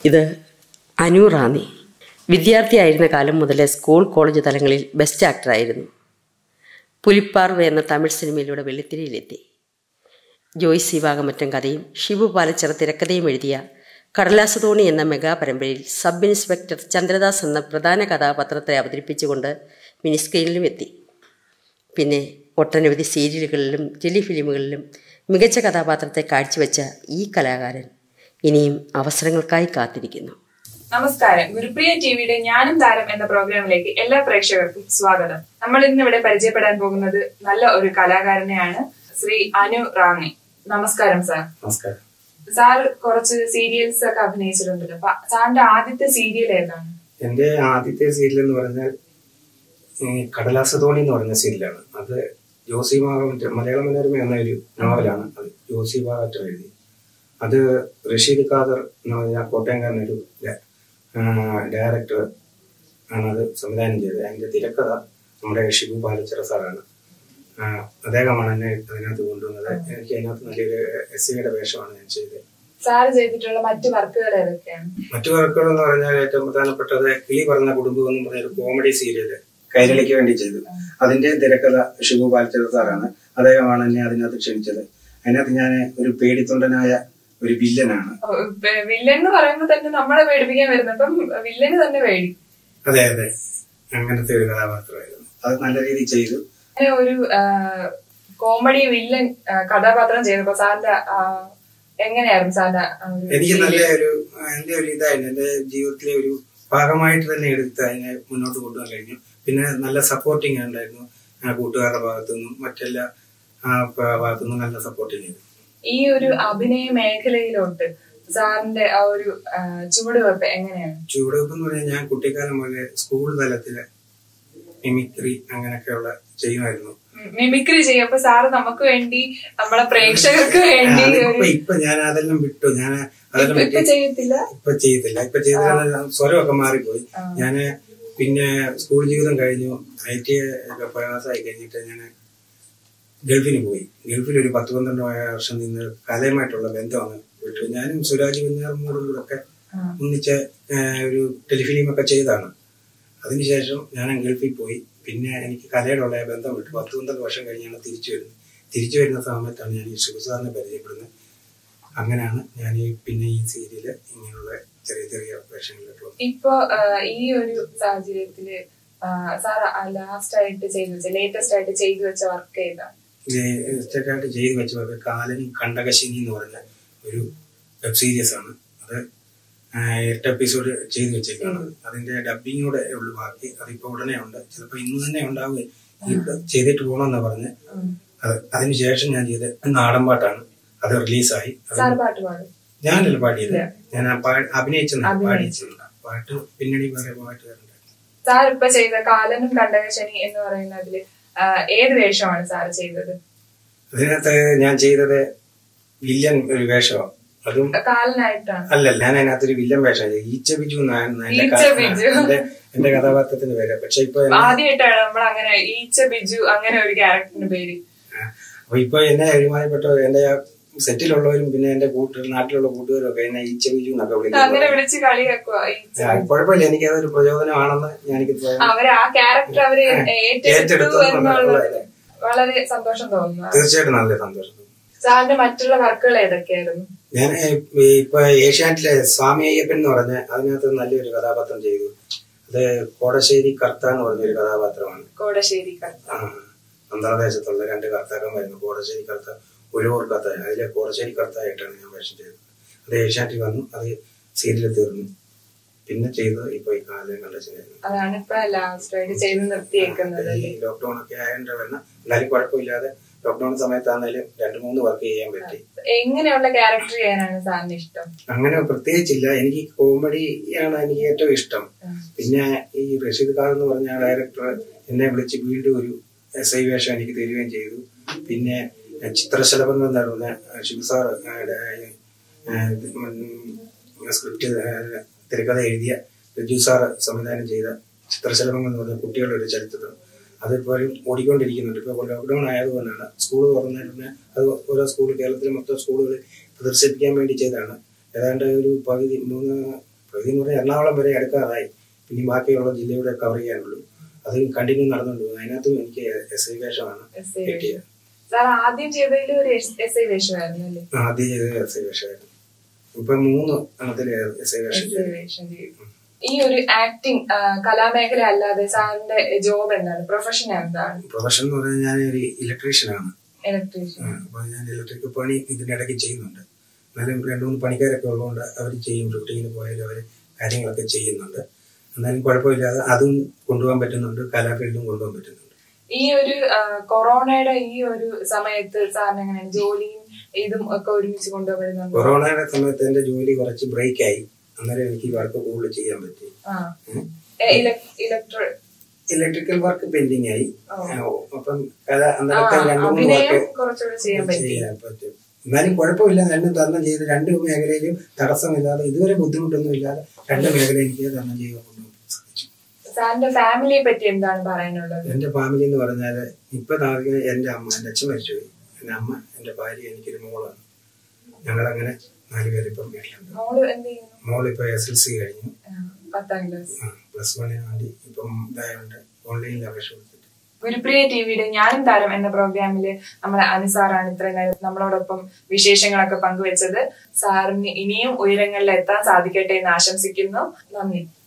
ഇത് അനു റാന്നി വിദ്യാർത്ഥിയായിരുന്ന കാലം മുതലേ സ്കൂൾ കോളേജ് തലങ്ങളിൽ ബെസ്റ്റ് ആക്ടറായിരുന്നു പുലിപ്പാർവ എന്ന തമിഴ് സിനിമയിലൂടെ വെള്ളിത്തിരയിലെത്തി ജോയ് സീവാകമറ്റം കഥയും ഷിബു പാലച്ചിറ തിരക്കഥയും എഴുതിയ കടലാസു തോണി എന്ന മെഗാ പരമ്പരയിൽ സബ് ഇൻസ്പെക്ടർ ചന്ദ്രദാസ് എന്ന പ്രധാന കഥാപാത്രത്തെ അവതരിപ്പിച്ചുകൊണ്ട് മിനി സ്ക്രീനിലും എത്തി പിന്നെ ഒട്ടനവധി സീരിയലുകളിലും ടെലിഫിലിമുകളിലും മികച്ച കഥാപാത്രത്തെ കാഴ്ചവെച്ച ഈ കലാകാരൻ ഇനിയും അവസരങ്ങൾക്കായി കാത്തിരിക്കുന്നു നമസ്കാരം ഗുരുപ്രിയ ടിവിയുടെ ഞാനും താരം എന്ന പ്രോഗ്രാമിലേക്ക് എല്ലാ പ്രേക്ഷകർക്കും സ്വാഗതം നമ്മൾ ഇന്ന് ഇവിടെ പരിചയപ്പെടാൻ പോകുന്നത് നല്ല ഒരു കലാകാരനെയാണ് ശ്രീ അനു റാണി നമസ്കാരം സാർ നമസ്കാരം സാർ കുറച്ച് സീരിയൽസ് ഒക്കെ അഭിനയിച്ചിട്ടുണ്ടല്ലോ അപ്പൊ സാറിന്റെ ആദ്യത്തെ സീരിയൽ ഏതാണ് എന്റെ ആദ്യത്തെ സീരിയൽ എന്ന് പറഞ്ഞാൽ ഈ കടലാസ തോണി എന്ന് പറയുന്ന സീരിയലാണ് അത് ജോസി മാകമറ്റ മലയാള മനോരമ എന്ന ഒരു നോവലാണ് അത് ജോസി മാകറ്റ എഴുതി അത് റഷീദ് ഖാദർ എന്ന് പറഞ്ഞ കോട്ടയംകാരനൊരു ഡയറക്ടർ ആണ് അത് സംവിധാനം ചെയ്തത് അതിന്റെ തിരക്കഥ നമ്മുടെ ഷിബു പാലച്ചിറ സാറാണ് ആ, അദ്ദേഹമാണ് എന്നെ അതിനകത്ത് കൊണ്ടുവന്നത് എനിക്ക് അതിനകത്ത് നല്ലൊരു എസ് സിയുടെ വേഷമാണ് ഞാൻ ചെയ്തത് സാർ ചെയ്തിട്ടുള്ള മറ്റു വർക്കുകൾ ഏതൊക്കെയാണ് മറ്റു വർക്കുകൾ എന്ന് പറഞ്ഞാൽ ഏറ്റവും പ്രധാനപ്പെട്ടത് കിളി പറഞ്ഞ കുടുംബം എന്ന് പറഞ്ഞ ഒരു കോമഡി സീരിയല് കൈരളിക്ക് വേണ്ടി ചെയ്തു അതിന്റെ തിരക്കഥ ഷിബു പാൽച്ചത് സാറാണ് അദ്ദേഹമാണ് എന്നെ അതിനകത്ത് ക്ഷണിച്ചത് അതിനകത്ത് ഞാൻ ഒരു പേടിത്തൊണ്ടനായ ഒരു വില്ലനാണ് വില്ലൻ എന്ന് പറയുമ്പോൾ തന്നെ നമ്മളെ പേടിപ്പിക്കാൻ വരുന്നത് അപ്പം വില്ലന് തന്നെ പേടി അതെ അതെ അങ്ങനത്തെ ഒരു കഥാപാത്രമായിരുന്നു അത് നല്ല രീതിയിൽ ചെയ്തു അങ്ങനെ ഒരു കോമഡി വില്ലൻ ആ, കഥാപാത്രം ചെയ്തപ്പോ സാറിന്റെ ആ, എങ്ങനെയായിരുന്നു സാറിന്റെ ആ ഒരു എനിക്ക് നല്ല serial? ഒരു എന്റെ ഒരു ഇതായിരുന്നു എന്റെ ജീവിതത്തിലെ ഒരു ഭാഗമായിട്ട് തന്നെ എടുത്ത് അതിനെ മുന്നോട്ട് കൊണ്ടുപോകാൻ കഴിഞ്ഞു പിന്നെ നല്ല സപ്പോർട്ടിങ് ഉണ്ടായിരുന്നു ആ, കൂട്ടുകാരുടെ ഭാഗത്തുനിന്നും മറ്റെല്ലാ ആ, പ- ഭാഗത്തുനിന്നും നല്ല സപ്പോർട്ടിങ് ചെയ്തു ഈ ഒരു അഭിനയ മേഖലയിലോട്ട് സാറിന്റെ ആ ഒരു ആ, ചുവടുവെപ്പ് എങ്ങനെയാണ് ചുവടുവെപ്പ് എന്ന് പറഞ്ഞാൽ ഞാൻ കുട്ടിക്കാലം മുതലേ സ്കൂൾ തലത്തില് മിമിക്രി അങ്ങനെയൊക്കെയുള്ള ചെയ്യുമായിരുന്നു മിമിക്രി ചെയ്യും അപ്പൊ സാറ് നമുക്ക് വേണ്ടി നമ്മളെ പ്രേക്ഷകർക്ക് വേണ്ടി അതിപ്പോ ഒരു ഇപ്പൊ ഞാൻ അതെല്ലാം വിട്ടു ഞാൻ അതെല്ലാം ഇപ്പൊ വിട്ട് ചെയ്യത്തില്ല ഇപ്പൊ ചെയ്തില്ല ഇപ്പൊ ചെയ്ത സ്വരമൊക്കെ മാറിപ്പോയി ആ. ഞാന് പിന്നെ സ്കൂൾ ജീവിതം കഴിഞ്ഞു ഐ ടി ഒക്കെ പാസ്സായി കഴിഞ്ഞിട്ട് ഞാൻ ഗൾഫിന് പോയി ഗൾഫിൽ ഒരു പത്ത് പന്ത്രണ്ട് വർഷം നിന്ന് കലയുമായിട്ടുള്ള ബന്ധമാണ് വിട്ടു ഞാനും സുരാജ് കുഞ്ഞാറമ്മൂടും കൂടെ ഒക്കെ ആ. ഒന്നിച്ച് ആ, ഒരു ടെലിഫിലിം ഒക്കെ ചെയ്താണ് അതിനുശേഷം ഞാൻ ഗൾഫിൽ പോയി പിന്നെ എനിക്ക് കലയോടുള്ള ബന്ധം വിട്ടു പത്ത് പന്ത്രണ്ട് വർഷം കഴിഞ്ഞാണ് തിരിച്ചു വരുന്നത് തിരിച്ചു വരുന്ന സമയത്താണ് ഞാൻ ഈ ശിവസാറിനെ പരിചയപ്പെടുന്നത് അങ്ങനെയാണ് ഞാൻ ഈ പിന്നെ ഈ സീരിയല് ഇങ്ങനെയുള്ള ചെറിയ ചെറിയ വേഷങ്ങളിലൊക്കെ വന്നത്. ഇപ്പൊ ആ, ഈ ഒരു സാഹചര്യത്തില് ആ, സാർ ലാസ്റ്റ് ആയിട്ട് ചെയ്തു വെച്ച ലേറ്റസ്റ്റ് ആയിട്ട് ചെയ്തു വെച്ച വർക്ക് ഏതാണ് ഇത് ഇഷ്ടമായിട്ട് ചെയ്തു വെച്ചവർക്ക് കാലനും കണ്ടകശിനി എന്ന് പറഞ്ഞ ഒരു വെബ് സീരീസ് ആണ് അത് ആ, എട്ട് എപ്പിസോഡ് ചെയ്തു വെച്ചേക്കാണ് അതിന്റെ ഡബിങ്ങൂടെ ഉള്ളു ബാക്കി അതിപ്പോ ഉടനെ ഉണ്ട് ചിലപ്പോ ഇന്ന് തന്നെ ഉണ്ടാവുകയും ഇത് ചെയ്തിട്ട് പോകണമെന്നാ പറഞ്ഞ് ഉം. അത് അതിനുശേഷം ഞാൻ ചെയ്ത നാടൻ പാട്ടാണ് അത് റിലീസായി അത് സാർ പാട്ട് പാടും ഞാനല്ല പാടിയത് ഇല്ല. ഞാൻ ആ പാ- അഭിനയിച്ചെന്നാ അഭിനയിച്ചു. പാടിയിച്ചില്ല പാട്ട് പിന്നണി വേറെ പാട്ടുകാരുണ്ട് സാർ ഇപ്പൊ ചെയ്ത കാലനും കണ്ടകശനി എന്ന് പറയുന്നതില് ആ, ഏത് വേഷമാണ് സാർ ചെയ്തത് അതിനകത്ത് ഞാൻ ചെയ്തത് വില്ലൻ ഒരു വേഷമാണ് അതും കാലനായിട്ടാണ് അല്ലല്ല ഞാൻ അതിനകത്തൊരു വില്ലൻ വേഷം ചെയ്തു. ഈച്ച ബിജു എന്നായിരുന്നു എന്റെ ഈച്ച ക- ബിജു. എന്റെ എന്റെ കഥാപാത്രത്തിന്റെ പേര് പക്ഷെ ഇപ്പൊ എന്നെ- ആദ്യമായിട്ടാണ് നമ്മൾ അങ്ങനെ ഈച്ച ബിജു അങ്ങനെ ഒരു ക്യാരക്ടറിന്റെ പേര് അപ്പൊ ഇപ്പൊ എന്നെ ഒരുമാതിരിപ്പെട്ട എന്റെ ആ സെറ്റിലുള്ളവരും പിന്നെ എന്റെ കൂട്ടുകാർ നാട്ടിലുള്ള കൂട്ടുകാരും ഒക്കെ എന്നെ ഈച്ച ബിജു എന്നൊക്കെ അങ്ങനെ വിളിക്കുന്നത് വിളിച്ച് കളിയാക്കുക ഈച്ച ആ, കുഴപ്പമില്ല എനിക്ക് അതൊരു പ്രചോദനമാണെന്ന് ഞാനിക്ക് തോന്നുന്നു അവര് ആ ക്യാരക്ടർ അവര് ഏറ്റെടുത്തു ഏറ്റെടുത്തു എന്നുള്ളത് എന്നുള്ളത് വളരെ സന്തോഷം തോന്നുന്നു തീർച്ചയായിട്ടും നല്ല സന്തോഷം സാറിന്റെ മറ്റുള്ള വർക്കുകൾ ഏതൊക്കെയായിരുന്നു ഞാൻ ഇപ്പൊ ഏഷ്യാനെറ്റിലെ സ്വാമി അയ്യപ്പൻ എന്ന് പറഞ്ഞ അതിനകത്ത് നല്ലൊരു കഥാപാത്രം ചെയ്തു അത് കോടശ്ശേരി കർത്ത എന്ന് പറഞ്ഞൊരു കഥാപാത്രമാണ് കോടശ്ശേരി കർത്ത ആ, അന്തർദേശത്തുള്ള രണ്ട് കർത്താക്കന്മായിരുന്നു കോടശ്ശേരി കർത്ത ഒഴിവൂർ കർത്ത അതിലെ കോടശ്ശേരി കർത്തായിട്ടാണ് ഞാൻ വേഷം ചെയ്തത് അത് ഏഷ്യാനെറ്റിൽ വന്നു അത് സീരിയൽ തീർന്നു പിന്നെ ചെയ്തത് ഇപ്പൊ ഈ കാലം കണ്ടു അതാണ് ഇപ്പൊ ലാസ്റ്റ് ആയിട്ട് ചെയ്ത് നിർത്തിയേക്കുന്നത് ഈ ലോക്ക്ഡൌൺ ഒക്കെ ആയതുകൊണ്ട് വേണം എന്നാലും കുഴപ്പമില്ലാതെ ലോക്ക്ഡൌൺ സമയത്താണെങ്കിലും രണ്ടു മൂന്ന് വർക്ക് ചെയ്യാൻ പറ്റി എങ്ങനെയുള്ള ക്യാരക്ടർ ചെയ്യാനാണ് സാറിന് ഇഷ്ടം അങ്ങനെ പ്രത്യേകിച്ചില്ല എനിക്ക് കോമഡിയാണ് എനിക്ക് ഏറ്റവും ഇഷ്ടം പിന്നെ ഈ റഷീദ് ഖാൻ എന്ന് പറഞ്ഞ ഡയറക്ടർ എന്നെ വിളിച്ച് വീണ്ടും ഒരു എസ് ഐ വേഷം എനിക്ക് തരികയും ചെയ്തു പിന്നെ ചിത്രശലഭങ്ങൾ എന്ന് പറഞ്ഞ ശിവസാർ സ്ക്രിപ്റ്റ് തിരക്കഥ എഴുതിയ രജു സാർ സംവിധാനം ചെയ്ത ചിത്രശലഭങ്ങൾ എന്ന് പറഞ്ഞ കുട്ടികളുടെ ഒരു ചരിത്രം അതിപ്പോഴും ഓടിക്കൊണ്ടിരിക്കുന്നുണ്ട് ഇപ്പോൾ ലോക്ക്ഡൌൺ ആയതുകൊണ്ടാണ് സ്കൂൾ തുറന്നിട്ട് അത് ഓരോ സ്കൂൾ കേരളത്തിലെ മൊത്തം സ്കൂളുകൾ പ്രദർശിപ്പിക്കാൻ വേണ്ടി ചെയ്തതാണ് ഏതാണ്ട് ഒരു പകുതി മൂന്ന് പ്രകൃതി എന്ന് പറഞ്ഞാൽ എറണാകുളം വരെ അടുക്കാറായി പിന്നെ ബാക്കിയുള്ള ജില്ലയുടെ കവർ ചെയ്യാനുള്ളൂ അത് കണ്ടിന്യൂ നടന്നുകൊണ്ട് പോകും അതിനകത്തും എനിക്ക് എസ് ഐ വേഷമാണ് എസ് ഐ കിട്ടിയത് സാർ ആദ്യം ചെയ്തതിൽ ഒരു എസ് ഐ വേഷമായിരുന്നു അല്ലേ ആദ്യം ചെയ്തത് എസ് ഐ വേഷമായിരുന്നു ഇപ്പൊ മൂന്ന് എണ്ണത്തിൽ എസ് ഐ വേഷം എസ് ഐ ചെയ്തു വേഷം ചെയ്തു ഈ ഒരു ആക്ടിങ് കലാമേഖല അല്ലാതെ സാറിന്റെ ജോബ് എന്താണ് പ്രൊഫഷൻ എന്താണ് പ്രൊഫഷൻ എന്ന് പറഞ്ഞാൽ ഞാൻ ഒരു ഇലക്ട്രീഷ്യനാണ് ഇലക്ട്രീഷ്യൻ അപ്പൊ ഞാൻ ഇലക്ട്രിക് പണി ഇതിന്റെ ഇടയ്ക്ക് ചെയ്യുന്നുണ്ട് എന്നാലും രണ്ടു മൂന്ന് പണിക്കാരൊക്കെ ഉള്ളതുകൊണ്ട് അവർ ചെയ്യും ഷൂട്ടിങ്ങിന് പോയാലും അവർ കാര്യങ്ങളൊക്കെ ചെയ്യുന്നുണ്ട് എന്നാലും കുഴപ്പമില്ലാതെ അതും കൊണ്ടുപോകാൻ പറ്റുന്നുണ്ട് കലാ ഫീൽഡും കൊണ്ടുപോകാൻ പറ്റുന്നുണ്ട് ഈ ഒരു ആ, കൊറോണയുടെ ഈ ഒരു സമയത്ത് സാറിന് എങ്ങനെയാണ് ജോലിയും ഇതും ഒക്കെ ഒരുമിച്ച് കൊണ്ടുപോകുന്നുണ്ടോ കൊറോണയുടെ സമയത്ത് എന്റെ ജോലി കുറച്ച് ബ്രേക്ക് ആയി അന്നേരം എനിക്ക് വർക്ക് കൂടുതൽ ചെയ്യാൻ പറ്റി ആ ഇലക്ട്രോ ഇലക്ട്രിക്കൽ വർക്ക് പെൻഡിങ് ആയി ഓ. ആ, അപ്പം കഥ അന്നേരത്തെ രണ്ട് മൂന്ന് അഭിനയം വർക്ക് കുറച്ചുകൂടെ ചെയ്യാൻ പറ്റി ചെയ്യാൻ പറ്റും എന്നാലും കുഴപ്പമില്ല രണ്ടും തരണം ചെയ്ത് രണ്ട് മേഖലയിലും തടസ്സമില്ലാതെ ഇതുവരെ ബുദ്ധിമുട്ടൊന്നും ഇല്ലാതെ രണ്ട് മേഖല എനിക്ക് തരണം ചെയ്യാൻ കൊണ്ടുപോകാൻ സാധിച്ചു സാറിന്റെ ഫാമിലിയെ പറ്റി എന്താണ് പറയാനുള്ളത് എന്റെ ഫാമിലി എന്ന് പറഞ്ഞാൽ ഇപ്പൊ താഴെ എന്റെ അമ്മ എന്റെ അച്ഛൻ മരിച്ചുപോയി എന്റെ അമ്മ എന്റെ ഭാര്യ എനിക്കൊരു മോളാണ് ഞങ്ങളങ്ങനെ നാലുപേര് ഇപ്പം വീട്ടിലുണ്ട് മോള് എന്ത് ചെയ്യുന്നു മോളിപ്പോ എസ് എൽ സി കഴിഞ്ഞു ആ, പത്താം ക്ലാസ് പ്ലസ് വണ്ണിന് വേണ്ടി ഇപ്പം ഇതായതുകൊണ്ട് ഓൺലൈനിൽ അപേക്ഷ കൊടുത്തിട്ട് ഗുരുപ്രിയ ടിവിയുടെ ഞാനും താരം എന്ന പ്രോഗ്രാമില് നമ്മുടെ അനുസാറാണ് ഇത്രയും നേരം നമ്മളോടൊപ്പം വിശേഷങ്ങളൊക്കെ പങ്കുവെച്ചത് സാറിന് ഇനിയും ഉയരങ്ങളിൽ എത്താൻ സാധിക്കട്ടെ എന്ന് ആശംസിക്കുന്നു നന്ദി